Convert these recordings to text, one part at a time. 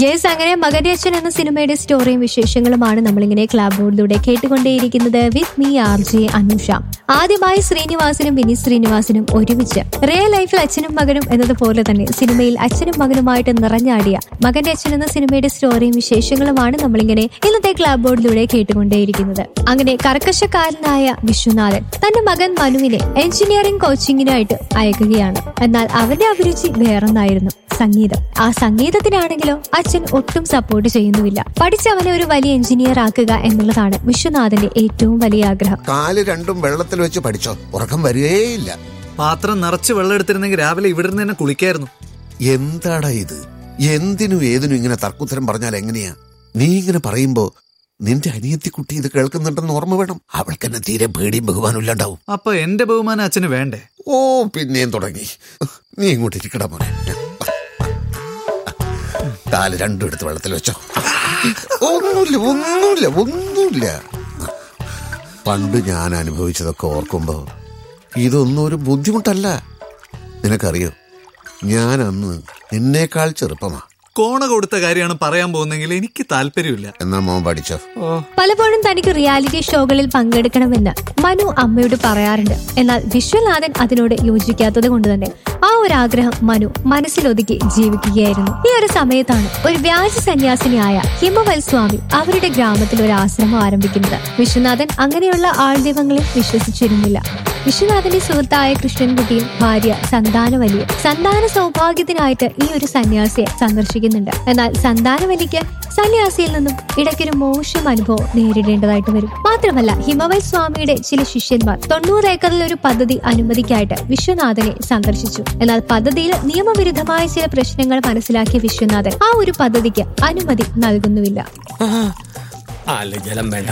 Yes അങ്ങനെ മകന്റെ അച്ഛൻ എന്ന സിനിമയുടെ സ്റ്റോറിയും വിശേഷങ്ങളുമാണ് നമ്മളിങ്ങനെ ക്ലാബ് ബോർഡിലൂടെ കേട്ടുകൊണ്ടേയിരിക്കുന്നത് with me R J Anusha ആദ്യമായി ശ്രീനിവാസനും വിനീത് ശ്രീനിവാസനും ഒരുമിച്ച് റിയൽ ലൈഫിൽ അച്ഛനും മകനും എന്നതുപോലെ തന്നെ സിനിമയിൽ അച്ഛനും മകനുമായിട്ട് നിറഞ്ഞാടിയ മകന്റെ അച്ഛൻ എന്ന സിനിമയുടെ സ്റ്റോറിയും വിശേഷങ്ങളുമാണ് നമ്മളിങ്ങനെ ഇന്നത്തെ ക്ലാബ് ബോർഡിലൂടെ കേട്ടുകൊണ്ടേയിരിക്കുന്നത് അങ്ങനെ കർക്കശക്കാരനായ വിശ്വനാഥൻ തന്റെ മകൻ മനുവിനെ എഞ്ചിനീയറിംഗ് കോച്ചിങ്ങിനായിട്ട് അയക്കുകയാണ് എന്നാൽ അവന്റെ അഭിരുചി വേറൊന്നായിരുന്നു സംഗീതം ആ സംഗീതത്തിനാണെങ്കിലോ അച്ഛൻ ഒട്ടും സപ്പോർട്ട് ചെയ്യുന്നുമില്ല പഠിച്ചവനെ ഒരു വലിയ എഞ്ചിനീയർ ആക്കുക എന്നുള്ളതാണ് വിശ്വനാഥന്റെ ഏറ്റവും വലിയ ആഗ്രഹം കാല് രണ്ടും വെള്ളത്തിൽ വെച്ച് പഠിച്ചോ ഉറക്കം വരികേയില്ല പാത്രം നിറച്ച് വെള്ളം എടുത്തിരുന്നെങ്കിൽ രാവിലെ ഇവിടെ നിന്ന് തന്നെ കുളിക്കായിരുന്നു എന്താടാ ഇത് എന്തിനും ഏതിനും ഇങ്ങനെ തർക്കുത്തരം പറഞ്ഞാൽ എങ്ങനെയാ നീ ഇങ്ങനെ പറയുമ്പോ നിന്റെ അനിയത്തിക്കുട്ടി ഇത് കേൾക്കുന്നുണ്ടെന്ന് ഓർമ്മ വേണം അവൾക്ക് എന്നെ തീരെ പേടിയും ബഹുമാനം ഇല്ലാണ്ടാവും അപ്പൊ എന്റെ ബഹുമാനം അച്ഛന് വേണ്ടേ ഓ പിന്നെയും തുടങ്ങി നീ ഇങ്ങോട്ട് ഇരിക്കടാ മോനെ കാല് രണ്ടും എടുത്ത് വെള്ളത്തിൽ വെച്ചോ ഒന്നുമില്ല ഒന്നുമില്ല ഒന്നുമില്ല പണ്ട് ഞാൻ അനുഭവിച്ചതൊക്കെ ഓർക്കുമ്പോ ഇതൊന്നും ഒരു ബുദ്ധിമുട്ടല്ല നിനക്കറിയോ ഞാൻ അന്ന് നിന്നേക്കാൾ ചെറുപ്പമാ കോണ കൊടുത്ത കാര്യമാണ് പറയാൻ പോകുന്നെങ്കിൽ എനിക്ക് താല്പര്യമില്ല എന്നാ മോൻ പഠിച്ചോ പലപ്പോഴും തനിക്ക് റിയാലിറ്റി ഷോകളിൽ പങ്കെടുക്കണമെന്ന് മനു അമ്മയോട് പറയാറുണ്ട് എന്നാൽ വിശ്വനാഥൻ അതിനോട് യോജിക്കാത്തത് കൊണ്ട് തന്നെ ആ ഒരു ആഗ്രഹം മനു മനസ്സിലൊതുക്കി ജീവിക്കുകയായിരുന്നു ഈ ഒരു സമയത്താണ് ഒരു വ്യാജ സന്യാസിനിയായ ഹിമവൽ സ്വാമി അവരുടെ ഗ്രാമത്തിൽ ഒരു ആശ്രമം ആരംഭിക്കുന്നത് വിശ്വനാഥൻ അങ്ങനെയുള്ള ആൾദൈവങ്ങളിൽ വിശ്വസിച്ചിരുന്നില്ല വിശ്വനാഥന്റെ സുഹൃത്തായ കൃഷ്ണൻകുട്ടിയും ഭാര്യ സന്താനവലിയും സന്താന സൗഭാഗ്യത്തിനായിട്ട് ഈ ഒരു സന്യാസിയെ സന്ദർശിക്കുന്നുണ്ട് എന്നാൽ സന്താനവലിക്ക് സന്യാസിയിൽ നിന്നും ഇടയ്ക്കൊരു മോശം അനുഭവം നേരിടേണ്ടതായിട്ട് വരും മാത്രമല്ല ഹിമവൽ സ്വാമിയുടെ ചില ശിഷ്യന്മാർ തൊണ്ണൂറ് ഏക്കറിൽ ഒരു പദ്ധതി അനുമതിക്കായിട്ട് വിശ്വനാഥനെ സന്ദർശിച്ചു എന്നാൽ പദ്ധതിയിൽ നിയമവിരുദ്ധമായ ചില പ്രശ്നങ്ങൾ മനസ്സിലാക്കിയ വിശ്വനാഥൻ ആ ഒരു പദ്ധതിക്ക് അനുമതി നൽകുന്നുമില്ല അല്ല ജലം വേണ്ട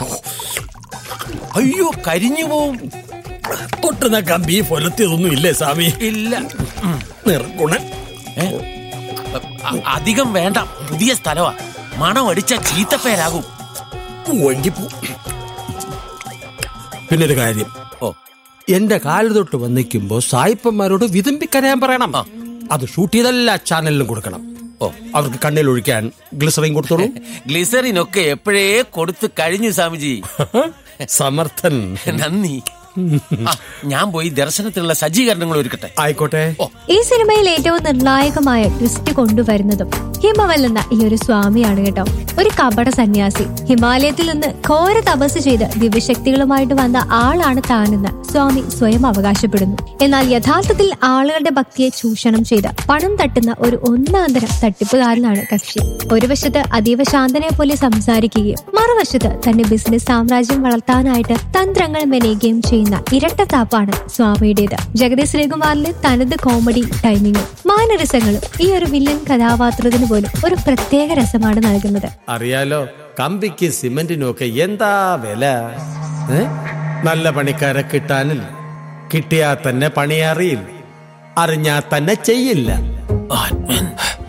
അയ്യോ കരിഞ്ഞു പോവും ഒട്ടുന്ന കമ്പി പൊലത്തിയതൊന്നും ഇല്ലേ സ്വാമി ഇല്ല നിർഗുണൻ ഏ? അ- അധികം വേണ്ട പുതിയ സ്ഥലമാ മണം അടിച്ച ചീത്തപ്പേരാകും പൂവെങ്കി പൂ പിന്നൊരു കാര്യം ഓ എന്റെ കാല് തൊട്ട് വന്നിക്കുമ്പോ സായിപ്പന്മാരോട് വിതമ്പിക്കരയാൻ പറയണം അത് ഷൂട്ട് ചെയ്തെല്ലാ ചാനലിലും കൊടുക്കണം ഓ അവർക്ക് കണ്ണിൽ ഒഴിക്കാൻ ഗ്ലിസറിൻ കൊടുത്തോളൂ ഗ്ലിസറിൻ ഒക്കെ എപ്പോഴേ കൊടുത്തു കഴിഞ്ഞു സ്വാമിജി സമർത്ഥൻ നന്ദി ആ, ഞാൻ പോയി ദർശനത്തിനുള്ള സജ്ജീകരണങ്ങൾ ഒരുക്കട്ടെ ആയിക്കോട്ടെ ഈ സിനിമയിൽ ഏറ്റവും നിർണായകമായ ട്വിസ്റ്റ് കൊണ്ടുവരുന്നതും ഹിമവൽ എന്ന ഈ ഒരു സ്വാമിയാണ് കേട്ടോ ഒരു കപട സന്യാസി ഹിമാലയത്തിൽ നിന്ന് ഘോര തപസ് ചെയ്ത് ദിവ്യശക്തികളുമായിട്ട് വന്ന ആളാണ് താനെന്ന് സ്വാമി സ്വയം അവകാശപ്പെടുന്നു എന്നാൽ യഥാർത്ഥത്തിൽ ആളുകളുടെ ഭക്തിയെ ചൂഷണം ചെയ്ത് പണം തട്ടുന്ന ഒരു ഒന്നാന്തരം തട്ടിപ്പുകാരനാണ് കക്ഷി ഒരു വശത്ത് അതീവ ശാന്തനെ പോലെ സംസാരിക്കുകയും മറുവശത്ത് തന്റെ ബിസിനസ് സാമ്രാജ്യം വളർത്താനായിട്ട് തന്ത്രങ്ങൾ മെനയുകയും ചെയ്യുന്ന ഇരട്ടത്താപ്പാണ് സ്വാമിയുടേത് ജഗദീഷ് ശ്രീകുമാറിന്റെ തനത് കോമഡി ടൈമിങ്ങും മാനരസങ്ങളും ഈ ഒരു വില്ലൻ കഥാപാത്രത്തിന് പോലും ഒരു പ്രത്യേക രസമാണ് നൽകുന്നത് അറിയാലോ കമ്പിക്ക് സിമന്റിനും ഒക്കെ എന്താ വില ഏ? നല്ല പണിക്കാരെ കിട്ടാനില്ല കിട്ടിയാ തന്നെ പണി അറിയില്ല അറിഞ്ഞാ തന്നെ ചെയ്യില്ല ആത്മൻ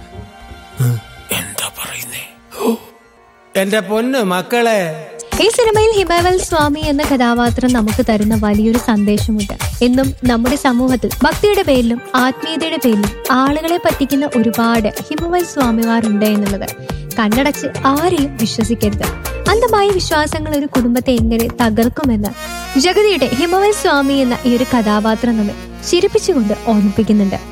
എന്താ പറയുന്നേ എന്റെ പൊന്ന് മക്കളെ ഈ സിനിമയിൽ ഹിമവൽ സ്വാമി എന്ന കഥാപാത്രം നമുക്ക് തരുന്ന വലിയൊരു സന്ദേശമുണ്ട് എന്നും നമ്മുടെ സമൂഹത്തിൽ ഭക്തിയുടെ പേരിലും ആത്മീയതയുടെ പേരിലും ആളുകളെ പറ്റിക്കുന്ന ഒരുപാട് ഹിമവൽ സ്വാമിമാരുണ്ട് എന്നുള്ളത് കണ്ണടച്ച് ആരെയും വിശ്വസിക്കരുത് അന്ധമായ വിശ്വാസങ്ങൾ ഒരു കുടുംബത്തെ എങ്ങനെ തകർക്കുമെന്ന് ജഗതിയുടെ ഹിമവൽ സ്വാമി എന്ന ഈ ഒരു കഥാപാത്രം നമ്മെ ചിരിപ്പിച്ചുകൊണ്ട് ഓർമ്മിപ്പിക്കുന്നുണ്ട്